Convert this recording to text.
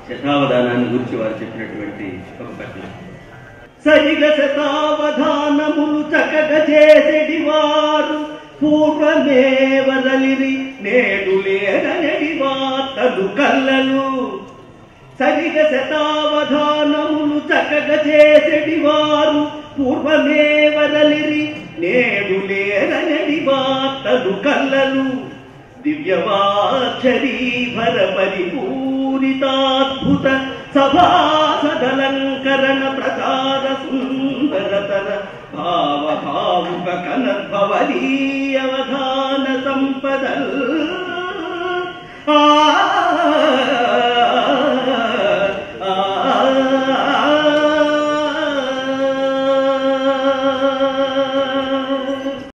శతావధానాన్ని గురించి వారు చెప్పినటువంటి ఒక కథనం సరిగ శతావధానములు చకగ చేసెడి వారు పూర్వమే వదలిరి నేడు లేరనడి వార్తలు కల్లలు సరిగ శతావధానములు చకగ చేసెడి వారు పూర్వమే వదలిరి నేడు లేరనడి వార్తలు కల్లలు దివ్యవాచరీభర పరిపూరితాద్భుత సభాసదలంకరణ ప్రచార సుందరతర భావ భావుక కనద్భవలీయవధాన సంపదల్